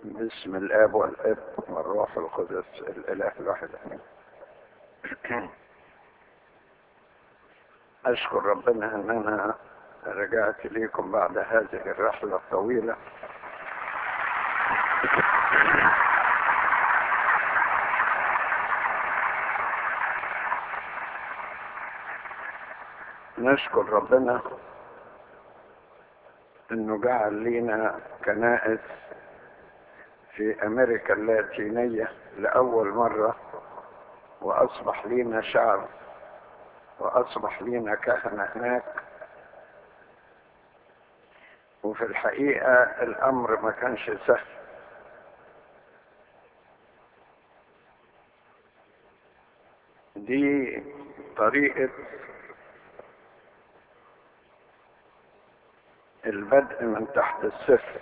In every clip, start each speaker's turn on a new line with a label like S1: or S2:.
S1: باسم الاب والاب والروح القدس الاله الواحد امين اشكر ربنا ان انا رجعت اليكم بعد هذه الرحله الطويله نشكر ربنا انه جعل لينا كنائس في امريكا اللاتينية لاول مرة واصبح لينا شعب واصبح لينا كهنة هناك وفي الحقيقة الامر ما كانش سهل دي طريقة البدء من تحت الصفر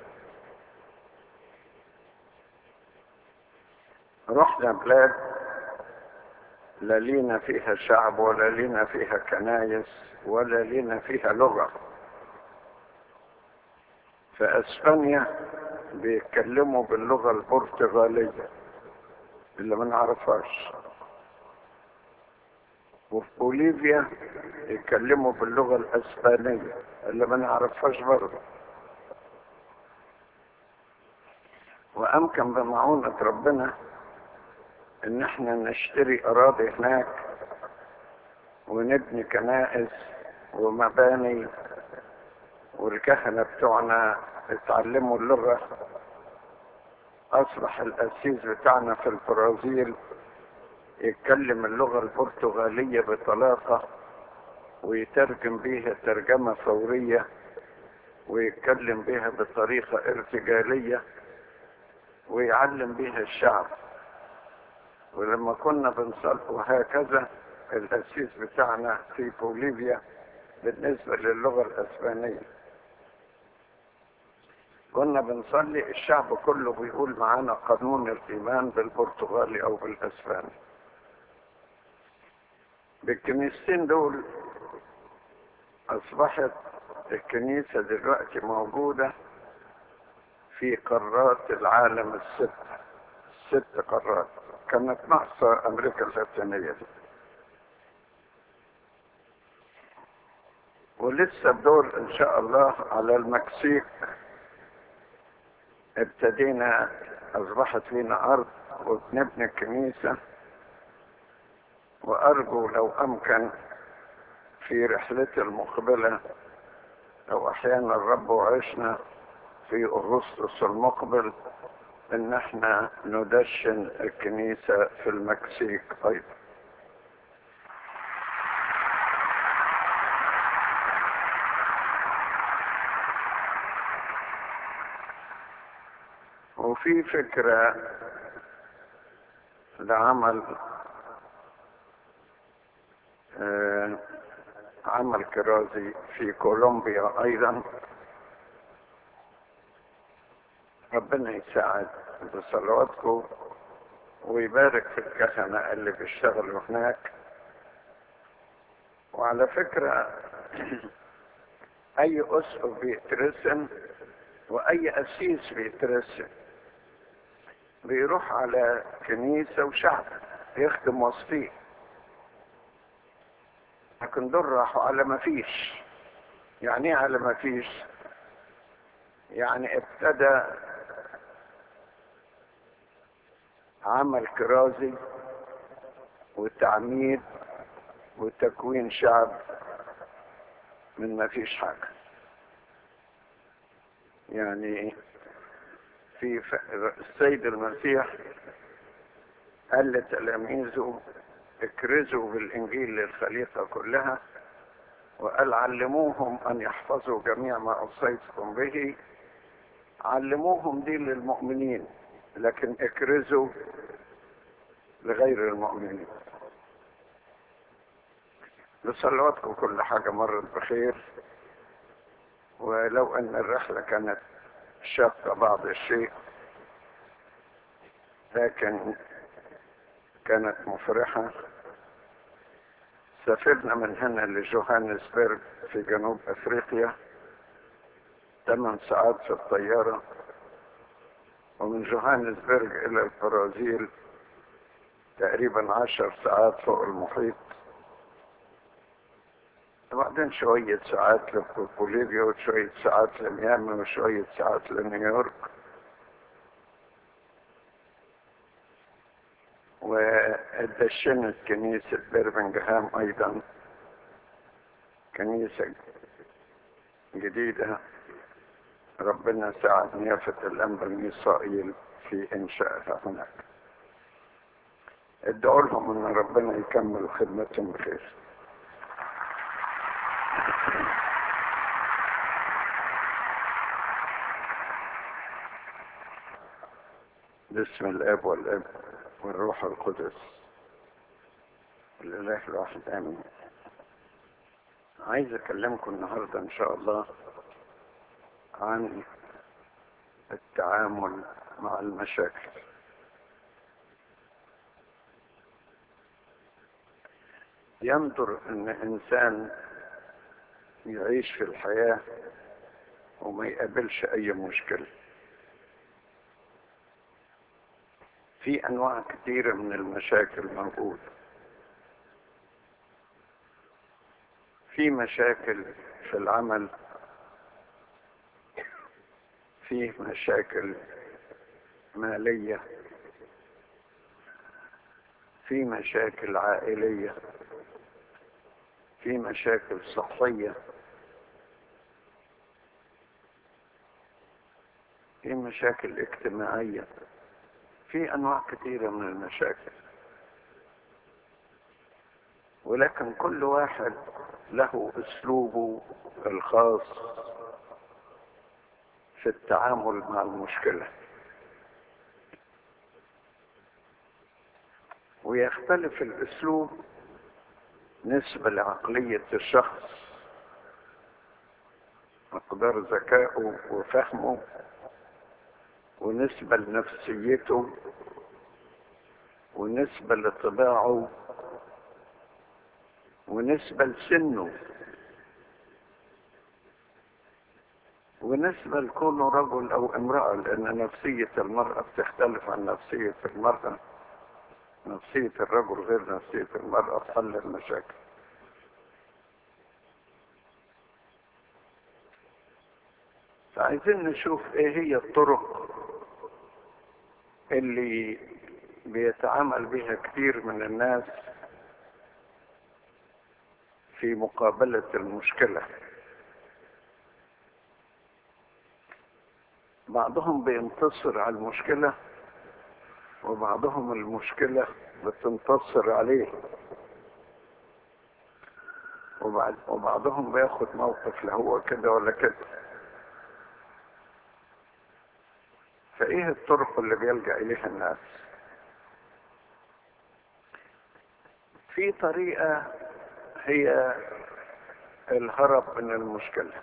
S1: رحنا بلاد لا لينا فيها شعب ولا لينا فيها كنايس ولا لينا فيها لغة في اسبانيا بيتكلموا باللغة البرتغالية اللي ما نعرفهاش وفي بوليفيا يتكلموا باللغة الاسبانية اللي ما نعرفهاش برضه وامكن بمعونة ربنا ان احنا نشتري اراضي هناك ونبني كنائس ومباني والكهنة بتوعنا اتعلموا اللغة اصبح القسيس بتاعنا في البرازيل يتكلم اللغة البرتغالية بطلاقة ويترجم بيها ترجمة فورية ويتكلم بيها بطريقة ارتجالية ويعلم بيها الشعب ولما كنا بنصلي وهكذا الأسيس بتاعنا في بوليفيا بالنسبة للغة الأسبانية كنا بنصلي الشعب كله بيقول معانا قانون الإيمان بالبرتغالي أو بالأسباني بالكنيستين دول أصبحت الكنيسة دلوقتي موجودة في قارات العالم الست ست قارات كانت ناقصة أمريكا اللاتينية دي ولسه بدور إن شاء الله على المكسيك ابتدينا أصبحت لنا أرض وبنبني كنيسة وأرجو لو أمكن في رحلتي المقبلة لو أحيانا الرب وعشنا في أغسطس المقبل إن احنا ندشن الكنيسة في المكسيك أيضا وفي فكرة لعمل آه عمل كرازي في كولومبيا ايضا ربنا يساعد بصلواتكم ويبارك في الكهنة اللي بيشتغلوا هناك وعلى فكرة اي اسقف بيترسم واي اسيس بيترسم بيروح على كنيسة وشعب يخدم وسطيه لكن دول راحوا على ما فيش يعني ايه على ما فيش يعني ابتدى عمل كرازي وتعميد وتكوين شعب من ما فيش حاجة يعني في ف... السيد المسيح قال لتلاميذه اكرزوا بالانجيل للخليقه كلها وقال علموهم ان يحفظوا جميع ما اوصيتكم به علموهم دي للمؤمنين لكن اكرزوا لغير المؤمنين بصلواتكم كل حاجة مرت بخير ولو ان الرحلة كانت شاقة بعض الشيء لكن كانت مفرحة سافرنا من هنا لجوهانسبرغ في جنوب افريقيا ثمان ساعات في الطيارة ومن جوهانسبرج إلى البرازيل تقريبا عشر ساعات فوق المحيط وبعدين شوية ساعات لبوليفيا وشوية ساعات لميامي وشوية ساعات لنيويورك ودشنت كنيسة برمنغهام أيضا كنيسة جديدة ربنا ساعد نيافة الأنبا الميسائيل في إنشائها هناك ادعوا لهم ان ربنا يكمل خدمتهم بخير باسم الاب والاب والروح القدس الاله الواحد امين عايز اكلمكم النهارده ان شاء الله عن التعامل مع المشاكل ينظر ان انسان يعيش في الحياة وما يقابلش اي مشكلة في انواع كثيرة من المشاكل موجودة في مشاكل في العمل في مشاكل مالية في مشاكل عائلية في مشاكل صحية في مشاكل اجتماعية في أنواع كثيرة من المشاكل ولكن كل واحد له أسلوبه الخاص في التعامل مع المشكلة ويختلف الأسلوب نسبة لعقلية الشخص مقدار ذكائه وفهمه ونسبة لنفسيته ونسبة لطباعه ونسبة لسنه ونسبة لكونه رجل أو امرأة لأن نفسية المرأة بتختلف عن نفسية المرأة نفسية الرجل غير نفسية المرأة في حل المشاكل فعايزين نشوف ايه هي الطرق اللي بيتعامل بها كثير من الناس في مقابلة المشكلة بعضهم بينتصر على المشكلة وبعضهم المشكلة بتنتصر عليه وبعد وبعضهم بياخد موقف لا هو كده ولا كده فايه الطرق اللي بيلجأ اليها الناس في طريقة هي الهرب من المشكلة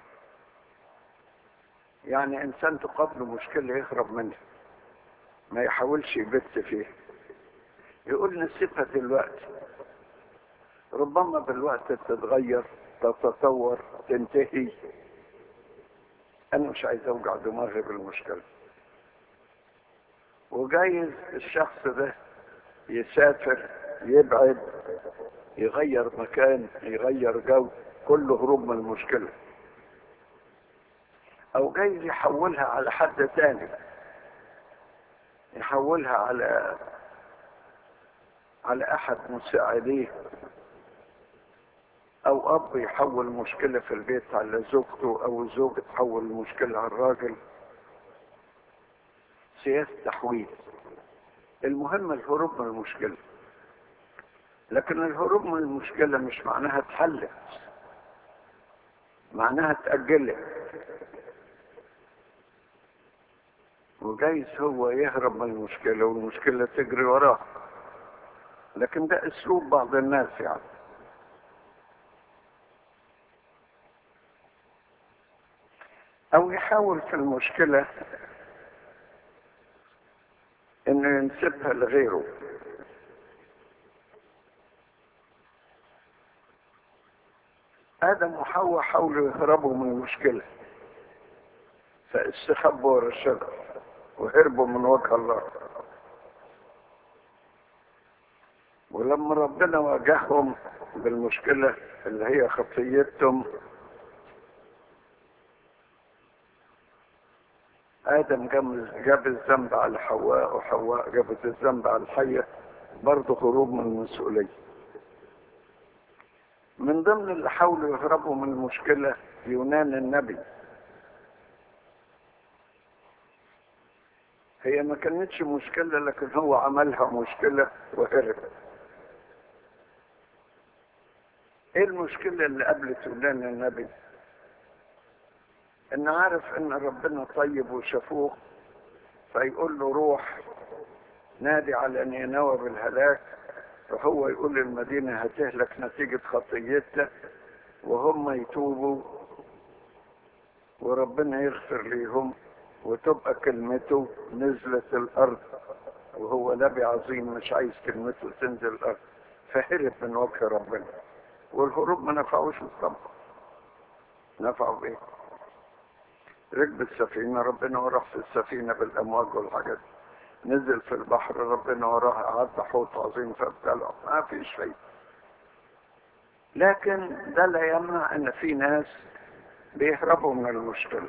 S1: يعني انسان تقابله مشكلة يهرب منها ما يحاولش يبت فيها يقول نسيبها دلوقتي ربما بالوقت تتغير تتطور تنتهي انا مش عايز اوجع دماغي بالمشكله وجايز الشخص ده يسافر يبعد يغير مكان يغير جو كله هروب من المشكله او جايز يحولها على حد تاني يحولها على على احد مساعديه او اب يحول مشكله في البيت على زوجته او الزوج تحول المشكله على الراجل سياسه تحويل المهم الهروب من المشكله لكن الهروب من المشكله مش معناها اتحلت معناها اتاجلت وجايز هو يهرب من المشكله والمشكله تجري وراه لكن ده اسلوب بعض الناس يعني او يحاول في المشكلة انه ينسبها لغيره ادم وحواء حاولوا يهربوا من المشكلة فاستخبوا ورا الشجر وهربوا من وجه الله ولما ربنا واجههم بالمشكلة اللي هي خطيتهم آدم جاب الذنب على حواء وحواء جابت الذنب على الحية برضه هروب من المسؤولية من ضمن اللي حاولوا يهربوا من المشكلة يونان النبي هي ما كانتش مشكلة لكن هو عملها مشكلة وهرب ايه المشكلة اللي قابلت يونان النبي ان عارف ان ربنا طيب وشفوق فيقول له روح نادي على نينوى بالهلاك فهو يقول المدينة هتهلك نتيجة خطيتها وهم يتوبوا وربنا يغفر ليهم وتبقى كلمته نزلت الارض وهو نبي عظيم مش عايز كلمته تنزل الارض فهرب من وجه ربنا والهروب ما نفعوش الطبع نفعوا بايه ركب السفينة ربنا وراه في السفينة بالأمواج والحاجات نزل في البحر ربنا وراه عدى حوت عظيم فابتلعه ما فيش شيء لكن ده لا يمنع ان في ناس بيهربوا من المشكلة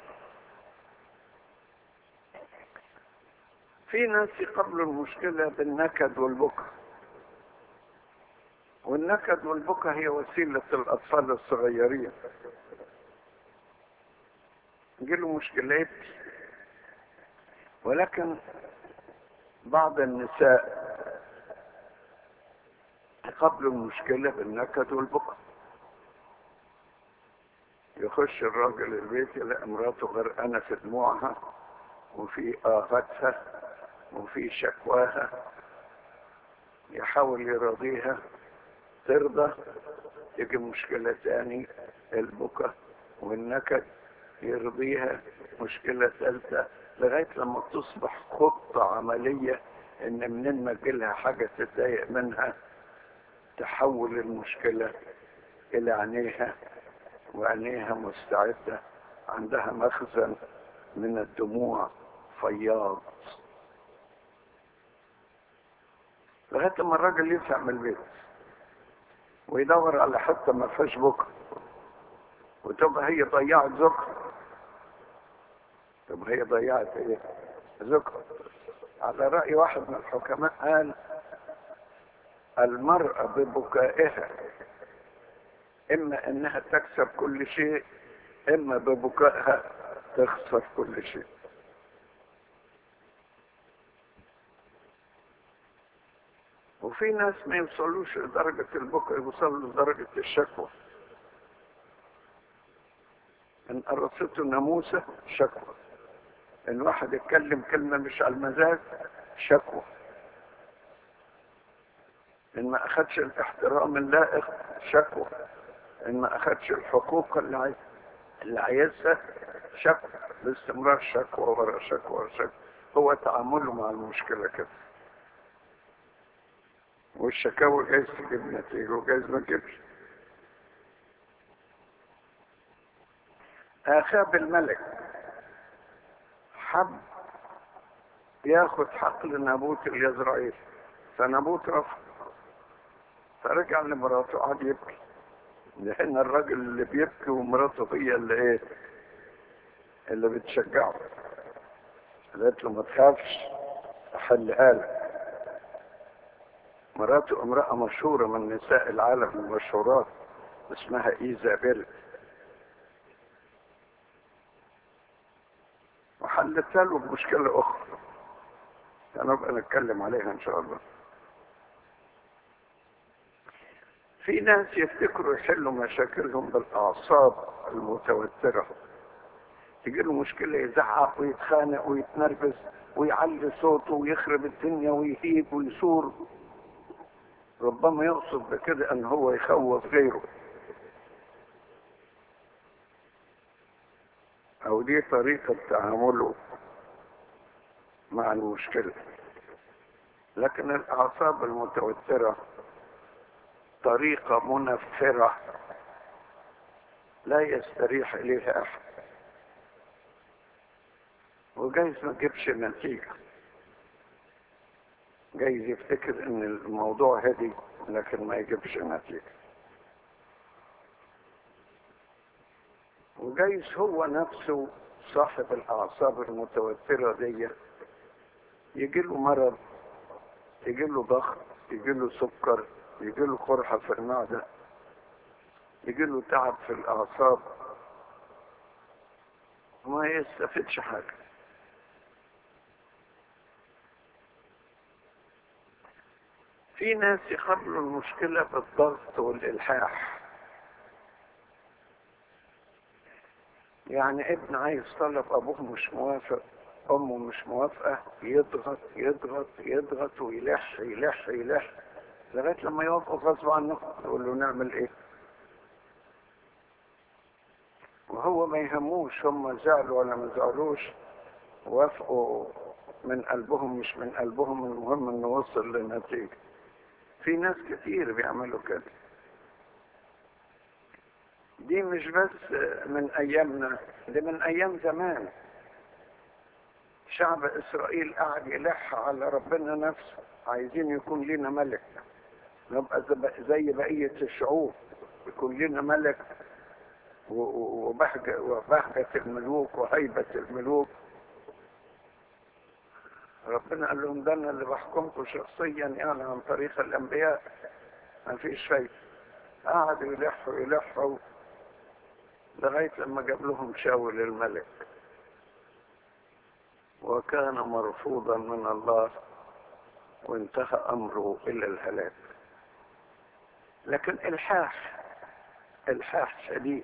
S1: في ناس يقابلوا المشكلة بالنكد والبكا والنكد والبكا هي وسيلة الأطفال الصغيرين يجيله مشكلات ولكن بعض النساء يقابلوا المشكلة بالنكد والبكا يخش الراجل البيت يلاقي مراته غرقانة في دموعها وفي آفتها وفي شكواها يحاول يراضيها ترضى تيجي مشكلة تاني البكا والنكد يرضيها مشكلة ثالثة لغاية لما تصبح خطة عملية ان منين ما تجيلها حاجة تتضايق منها تحول المشكلة الى عينيها وعينيها مستعدة عندها مخزن من الدموع فياض لغاية لما الراجل يطلع من البيت ويدور على حتة ما فيهاش بكرة وتبقى هي ضيعت ذكر طب هي ضيعت ايه ذكر على رأي واحد من الحكماء قال المرأة ببكائها اما انها تكسب كل شيء اما ببكائها تخسر كل شيء وفي ناس ما يوصلوش لدرجة البكاء يوصلوا لدرجة الشكوى ان قرصته ناموسة شكوى ان واحد يتكلم كلمة مش على المزاج شكوى ان ما اخدش الاحترام اللائق شكوى ان ما اخدش الحقوق اللي عايز اللي عايزها شكوى باستمرار شكوى ورا شكوى ورا شكوى هو تعامله مع المشكلة كده والشكاوى جايز تجيب نتيجة وجايز ما تجيبش آخاب الملك حب ياخد حقل نابوت اليزرعيل فنابوت رفض فرجع لمراته قعد يبكي لان الراجل اللي بيبكي ومراته هي اللي ايه اللي بتشجعه قالت له ما تخافش احلها لك مراته امرأة مشهورة من نساء العالم المشهورات اسمها ايزابيل وحلتها له بمشكلة أخرى هنبقى نتكلم عليها إن شاء الله في ناس يفتكروا يحلوا مشاكلهم بالأعصاب المتوترة تجي له مشكلة يزعق ويتخانق ويتنرفز ويعلي صوته ويخرب الدنيا ويهيب ويثور ربما يقصد بكده ان هو يخوف غيره او دي طريقة تعامله مع المشكلة لكن الاعصاب المتوترة طريقة منفرة لا يستريح اليها احد وجايز ما تجيبش نتيجة جايز يفتكر ان الموضوع هدي لكن ما يجيبش نتيجة وجايز هو نفسه صاحب الأعصاب المتوترة دي يجيله مرض يجيله ضغط يجيله سكر يجيله قرحة في المعدة يجيله تعب في الأعصاب ما يستفدش حاجة في ناس يقابلوا المشكلة بالضغط والإلحاح يعني ابن عايز طلب أبوه مش موافق أمه مش موافقة يضغط يضغط يضغط ويلح يلح يلح لغاية لما يوافقوا غصب عنه يقول له نعمل إيه وهو ما يهموش هم زعلوا ولا ما زعلوش وافقوا من قلبهم مش من قلبهم المهم انه وصل لنتيجة في ناس كتير بيعملوا كده دي مش بس من ايامنا دي من ايام زمان شعب اسرائيل قاعد يلح على ربنا نفسه عايزين يكون لنا ملك نبقى زي بقية الشعوب يكون لنا ملك وبهجة وبهجة الملوك وهيبة الملوك ربنا قال لهم ده انا اللي بحكمكم شخصيا يعني عن طريق الانبياء ما فيش شيء قعدوا يلحوا يلحوا لغاية لما جاب لهم شاول الملك وكان مرفوضا من الله وانتهى امره الى الهلاك لكن الحاح الحاح شديد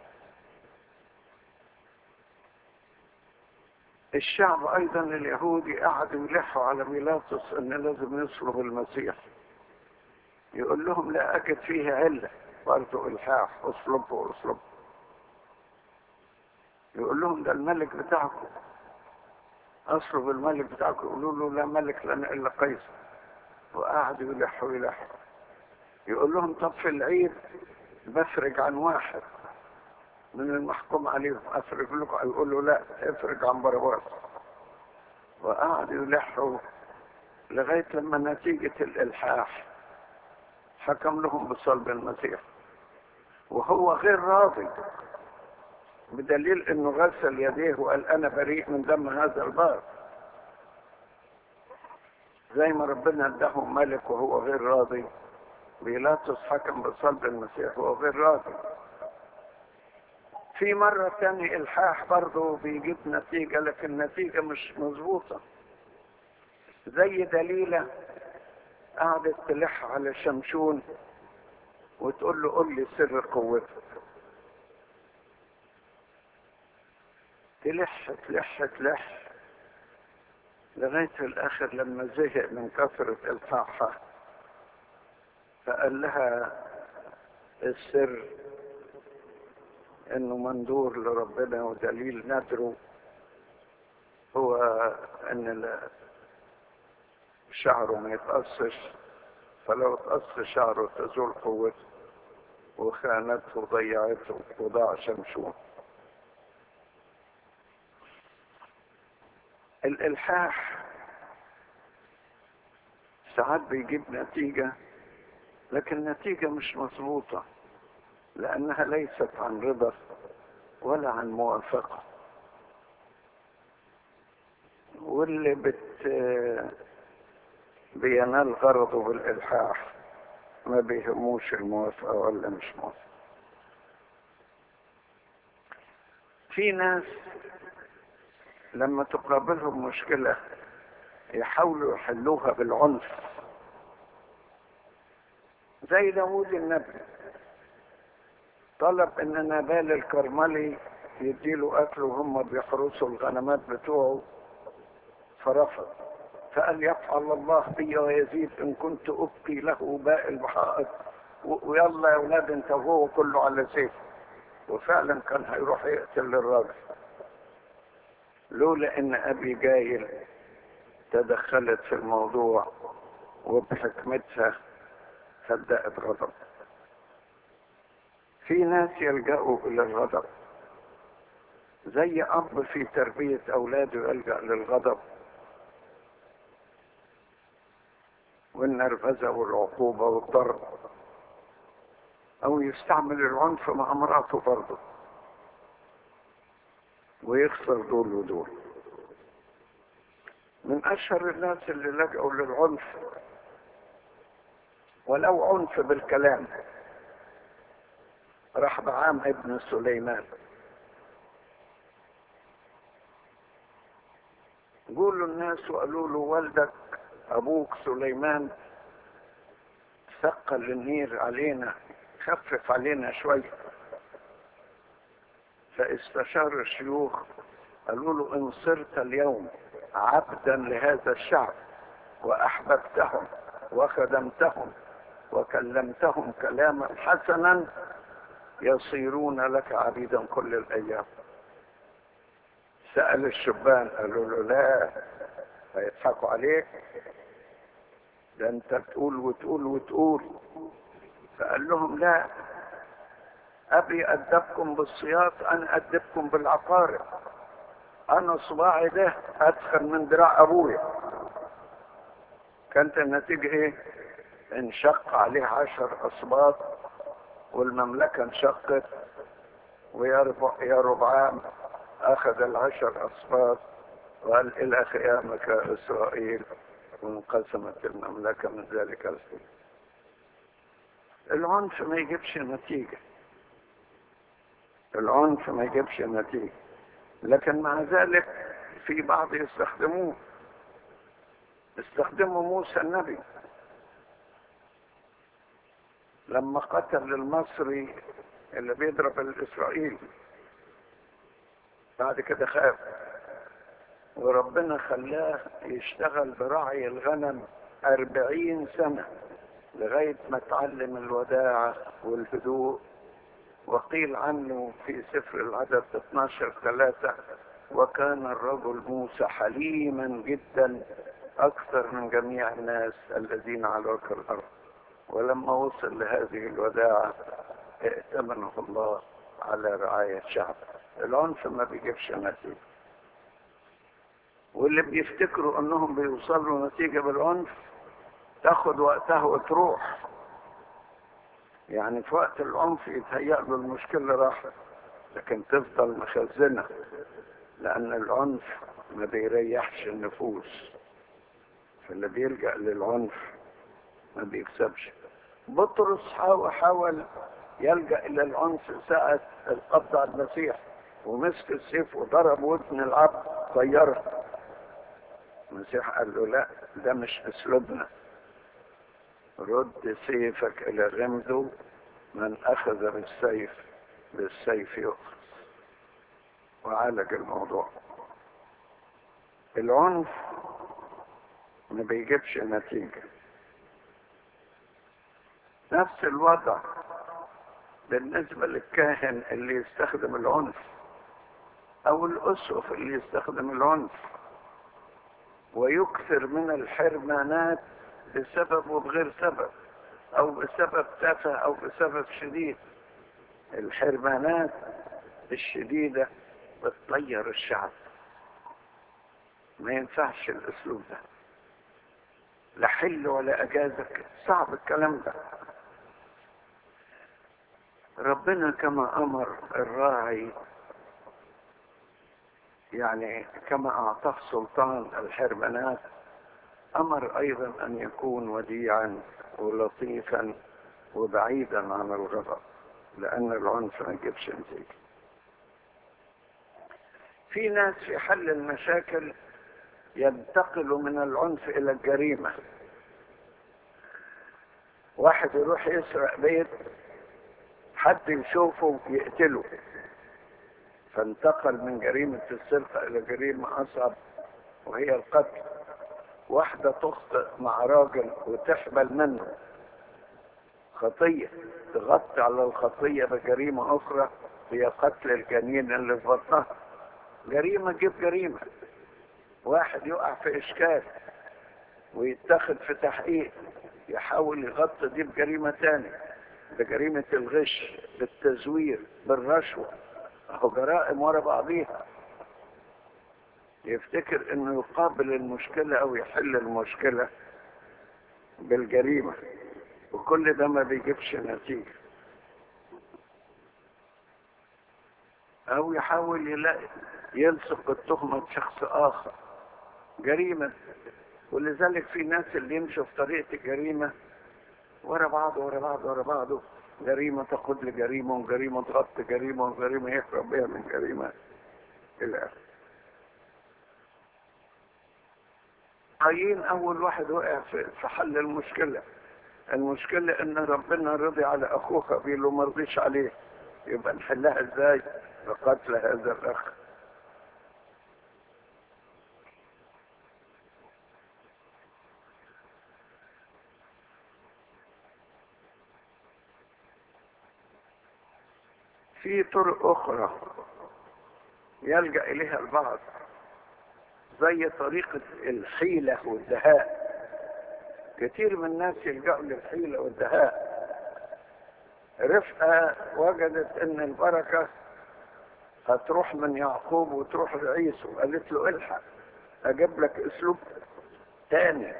S1: الشعب ايضا اليهودي قعدوا يلحوا على بيلاطس ان لازم يصلب المسيح يقول لهم لا اجد فيه عله برضه الحاح اصلبه اصلبه يقول لهم ده الملك بتاعكم اصلب الملك بتاعكم يقولوا له لا ملك لنا الا قيصر وقعدوا يلحوا يلحوا يقول لهم طب في العيد بفرج عن واحد من المحكوم عليهم افرج لكم يقول له لا افرج عن بروات وقعدوا يلحوا لغاية لما نتيجة الإلحاح حكم لهم بصلب المسيح وهو غير راضي بدليل انه غسل يديه وقال انا بريء من دم هذا البار زي ما ربنا اداهم ملك وهو غير راضي بيلاطس حكم بصلب المسيح وهو غير راضي في مرة تاني الحاح برضه بيجيب نتيجة لكن النتيجة مش مظبوطة زي دليلة قعدت تلح على شمشون وتقول له قول لي سر قوتك تلح تلح تلح لغاية في الآخر لما زهق من كثرة إلحاحها فقال لها السر انه مندور لربنا ودليل ندره هو ان شعره ما يتقصش فلو تقص شعره تزول قوته وخانته وضيعته وضاع شمشون الالحاح ساعات بيجيب نتيجة لكن النتيجة مش مظبوطة لأنها ليست عن رضا ولا عن موافقة واللي بت بينال غرضه بالإلحاح ما بيهموش الموافقة ولا مش موافقة في ناس لما تقابلهم مشكلة يحاولوا يحلوها بالعنف زي داوود النبي طلب ان نبال الكرملي يديله اكل وهم بيحرسوا الغنمات بتوعه فرفض فقال يفعل الله بي ويزيد ان كنت ابقي له باقي البحائط ويلا يا اولاد انت وهو كله على سيف وفعلا كان هيروح يقتل الراجل لولا ان ابي جايل تدخلت في الموضوع وبحكمتها صدقت غضب في ناس يلجأوا إلى الغضب زي اب في تربية اولاده يلجأ للغضب والنرفزة والعقوبة والضرب او يستعمل العنف مع مراته برضه ويخسر دول ودول من اشهر الناس اللي لجأوا للعنف ولو عنف بالكلام راح بعام ابن سليمان قولوا الناس وقالوا له والدك ابوك سليمان ثقل النير علينا خفف علينا شوية فاستشار الشيوخ قالوا له ان صرت اليوم عبدا لهذا الشعب واحببتهم وخدمتهم وكلمتهم كلاما حسنا يصيرون لك عبيدا كل الايام سأل الشبان قالوا له لا هيضحكوا عليك ده انت تقول وتقول وتقول فقال لهم لا ابي ادبكم بالصياط انا ادبكم بالعقارب انا صباعي ده ادخل من دراع ابويا كانت النتيجة ايه انشق عليه عشر اسباط والمملكة انشقت ويا يا ربعام اخذ العشر اسباط وقال الى قيامك يا اسرائيل وانقسمت المملكة من ذلك الحين العنف ما يجيبش نتيجة العنف ما يجيبش نتيجة لكن مع ذلك في بعض يستخدموه استخدموا موسى النبي لما قتل المصري اللي بيضرب الاسرائيلي بعد كده خاف وربنا خلاه يشتغل برعي الغنم أربعين سنة لغاية ما اتعلم الوداعة والهدوء وقيل عنه في سفر العدد 12 ثلاثة وكان الرجل موسى حليما جدا أكثر من جميع الناس الذين على وجه الأرض ولما وصل لهذه الوداعة ائتمنه الله على رعاية شعب العنف ما بيجيبش نتيجة واللي بيفتكروا انهم بيوصلوا نتيجة بالعنف تاخد وقتها وتروح يعني في وقت العنف يتهيأ له المشكلة راحت لكن تفضل مخزنة لأن العنف ما بيريحش النفوس فاللي بيلجأ للعنف ما بيكسبش بطرس حاول يلجأ إلى العنف ساعة القبض على المسيح ومسك السيف وضرب ودن العبد طيرها المسيح قال له لا ده مش اسلوبنا رد سيفك الى غمده من اخذ بالسيف بالسيف يؤخذ وعالج الموضوع العنف ما بيجيبش نتيجة نفس الوضع بالنسبة للكاهن اللي يستخدم العنف او الاسقف اللي يستخدم العنف ويكثر من الحرمانات بسبب وبغير سبب او بسبب تافه او بسبب شديد الحرمانات الشديدة بتطير الشعب ما ينفعش الاسلوب ده لا حل ولا اجازك صعب الكلام ده ربنا كما امر الراعي يعني كما اعطاه سلطان الحرمانات امر ايضا ان يكون وديعا ولطيفا وبعيدا عن الغضب لان العنف ما يجيبش نتيجه في ناس في حل المشاكل ينتقلوا من العنف الى الجريمه واحد يروح يسرق بيت حد يشوفه يقتله فانتقل من جريمة السرقة إلى جريمة أصعب وهي القتل واحدة تخطئ مع راجل وتحمل منه خطية تغطي على الخطية بجريمة أخرى هي قتل الجنين اللي في بطنها جريمة تجيب جريمة واحد يقع في إشكال ويتخذ في تحقيق يحاول يغطي دي بجريمة تانية بجريمة الغش بالتزوير بالرشوة اهو جرائم ورا بعضيها يفتكر انه يقابل المشكلة او يحل المشكلة بالجريمة وكل ده ما بيجيبش نتيجة او يحاول يلاقي يلصق التهمة بشخص اخر جريمة ولذلك في ناس اللي يمشوا في طريقة الجريمة ورا بعض ورا بعض ورا بعض جريمة تقود لجريمة وجريمة تغطي جريمة وجريمة يهرب بها من جريمة إلى آخره قايين أول واحد وقع في في حل المشكلة المشكلة إن ربنا رضي على أخوه هابيل وما رضيش عليه يبقى نحلها إزاي بقتل هذا الأخ في طرق أخرى يلجأ إليها البعض زي طريقة الحيلة والدهاء كثير من الناس يلجأوا للحيلة والدهاء رفقة وجدت ان البركة هتروح من يعقوب وتروح لعيسو قالت له الحق اجيب لك اسلوب تاني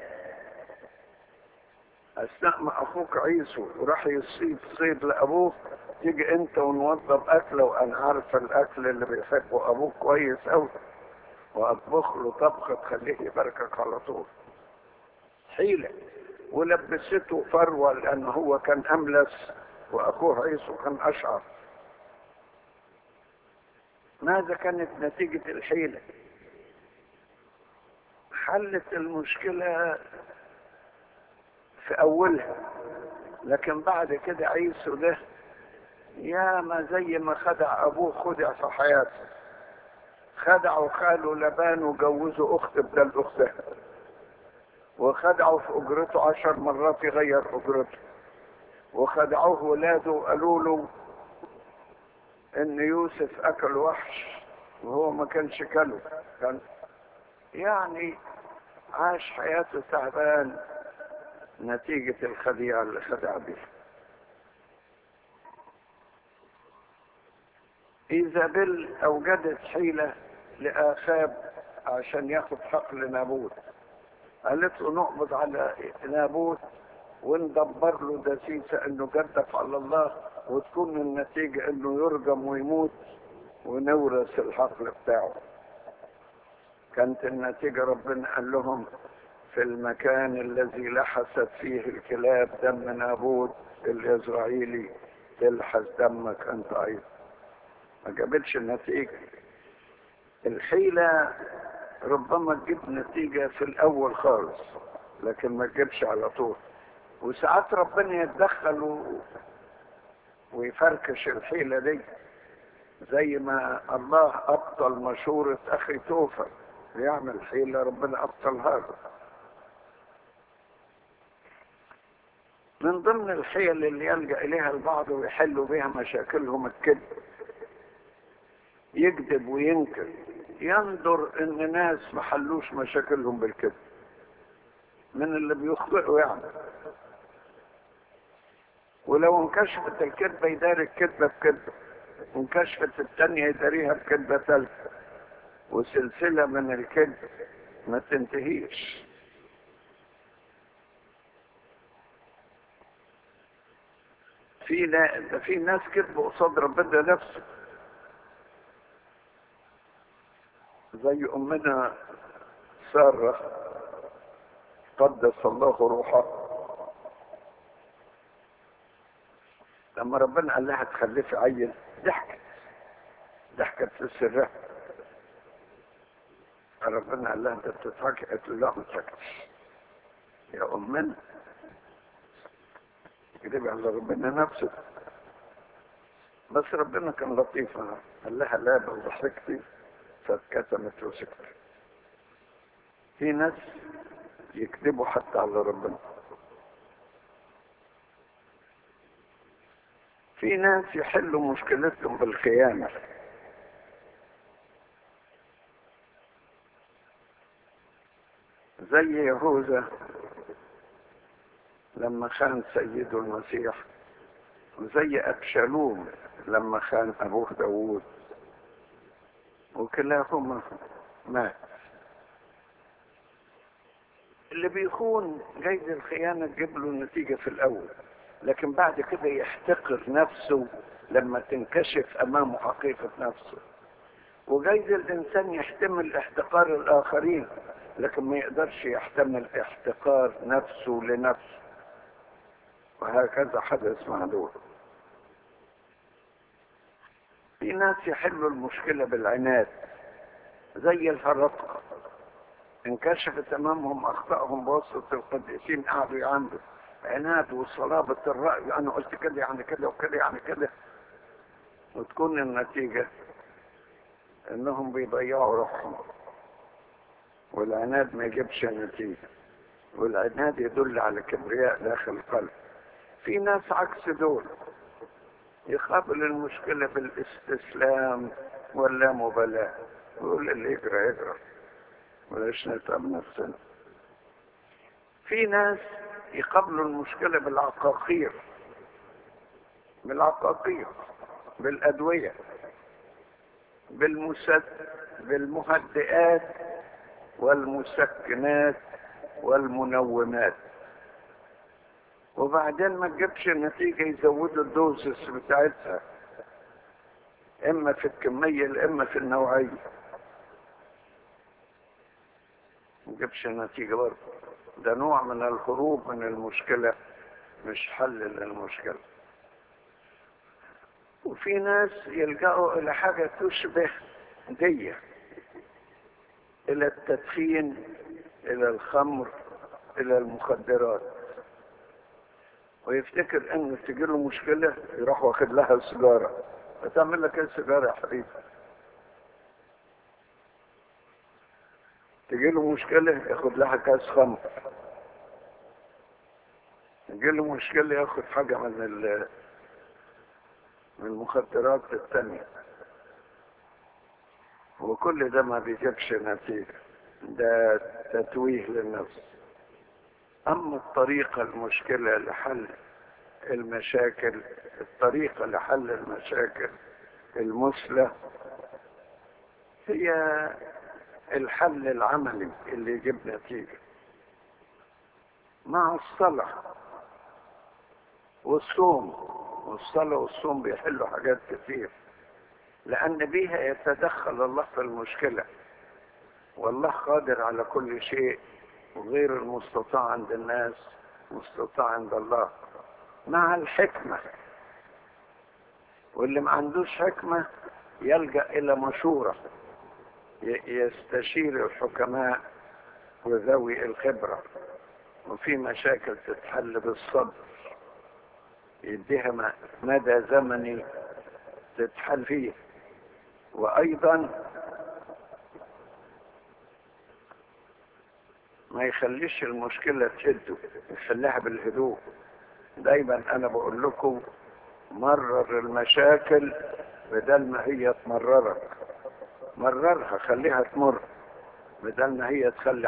S1: اثناء ما اخوك عيسو وراح يصيد صيد لابوه تيجي انت ونوضب اكله وانا عارف الاكل اللي بيحبه ابوك كويس قوي واطبخ له طبخه تخليه يباركك على طول حيله ولبسته فروه لان هو كان املس واخوه عيسو كان اشعر ماذا كانت نتيجه الحيله حلت المشكله في اولها لكن بعد كده عيسو ده يا ما زي ما خدع ابوه خدع في حياته خدعوا خاله لبان وجوزوا اخت بدل اختها وخدعوا في اجرته عشر مرات يغير اجرته وخدعوه ولاده وقالوا له ان يوسف اكل وحش وهو ما كانش كله كان يعني عاش حياته تعبان نتيجة الخديعة اللي خدع بيها إيزابيل أوجدت حيلة لآخاب عشان ياخد حق لنابوت قالت له نقبض على نابوت وندبر له دسيسة انه جدف على الله وتكون النتيجة انه يرجم ويموت ونورث الحقل بتاعه كانت النتيجة ربنا قال لهم في المكان الذي لحست فيه الكلاب دم نابوت الإسرائيلي تلحس دمك أنت أيضا ما جابتش النتيجة الحيلة ربما تجيب نتيجة في الأول خالص لكن ما تجيبش على طول وساعات ربنا يتدخل و... ويفركش الحيلة دي زي ما الله أبطل مشورة أخي توفى يعمل حيلة ربنا أبطلها له من ضمن الحيل اللي يلجأ إليها البعض ويحلوا بها مشاكلهم الكذب يكذب وينكر ينظر ان ناس ما حلوش مشاكلهم بالكذب من اللي بيخطئوا يعني ولو انكشفت الكذبة يداري الكذبة بكذبة وانكشفت التانية يداريها بكذبة ثالثة وسلسلة من الكذب ما تنتهيش في نا... ده في ناس كذبوا قصاد ربنا نفسه زي أمنا سارة قدس الله روحها لما ربنا قال لها تخلفي عيل ضحكت ضحكت في سرها ربنا قال لها انت بتضحكي قالت له لا ما تضحكش يا امنا كذب على ربنا نفسه بس ربنا كان لطيف قال لها لا بل ضحكتي فاتكتمت وسكت في ناس يكذبوا حتى على ربنا في ناس يحلوا مشكلتهم بالخيانة زي يهوذا لما خان سيده المسيح وزي أبشالوم لما خان أبوه داوود وكلاهما مات اللي بيخون جايز الخيانة تجيب له نتيجة في الأول لكن بعد كده يحتقر نفسه لما تنكشف أمامه حقيقة نفسه وجايز الإنسان يحتمل احتقار الآخرين لكن ما يقدرش يحتمل احتقار نفسه لنفسه وهكذا حدث مع دول في ناس يحلوا المشكلة بالعناد زي الهرطقة انكشفت امامهم اخطائهم بواسطة القديسين قعدوا يعندوا عناد وصلابة الرأي انا قلت كده يعني كده وكده يعني كده وتكون النتيجة انهم بيضيعوا روحهم والعناد ما يجيبش نتيجة والعناد يدل على كبرياء داخل القلب في ناس عكس دول يقابل المشكلة بالاستسلام واللامبالاة يقول اللي يجرى يجرى ولاش نتعب نفسنا في ناس يقابلوا المشكلة بالعقاقير بالعقاقير بالأدوية بالمسد بالمهدئات والمسكنات والمنومات وبعدين ما تجيبش نتيجة يزودوا الدوزس بتاعتها اما في الكمية اما في النوعية ما تجيبش نتيجة برضه ده نوع من الهروب من المشكلة مش حل للمشكلة وفي ناس يلجأوا إلى حاجة تشبه دية إلى التدخين إلى الخمر إلى المخدرات ويفتكر انه تجيله مشكلة يروح واخد لها سيجارة هتعمل لك ايه سيجارة يا حبيبي تجيله مشكلة ياخد لها كاس خمر تجيله مشكلة ياخد حاجة من ال من المخدرات التانية وكل ده ما بيجيبش نتيجة ده تتويه للنفس أما الطريقة المشكلة لحل المشاكل الطريقة لحل المشاكل المثلى هي الحل العملي اللي يجيب نتيجة مع الصلاة والصوم والصلاة والصوم بيحلوا حاجات كتير لأن بيها يتدخل الله في المشكلة والله قادر على كل شيء وغير المستطاع عند الناس مستطاع عند الله مع الحكمة واللي ما عندوش حكمة يلجأ إلى مشورة يستشير الحكماء وذوي الخبرة وفي مشاكل تتحل بالصبر يديها مدى زمني تتحل فيه وأيضا ما يخليش المشكلة تشده يخليها بالهدوء دايما انا بقول لكم مرر المشاكل بدل ما هي تمررك مررها خليها تمر بدل ما هي تخلي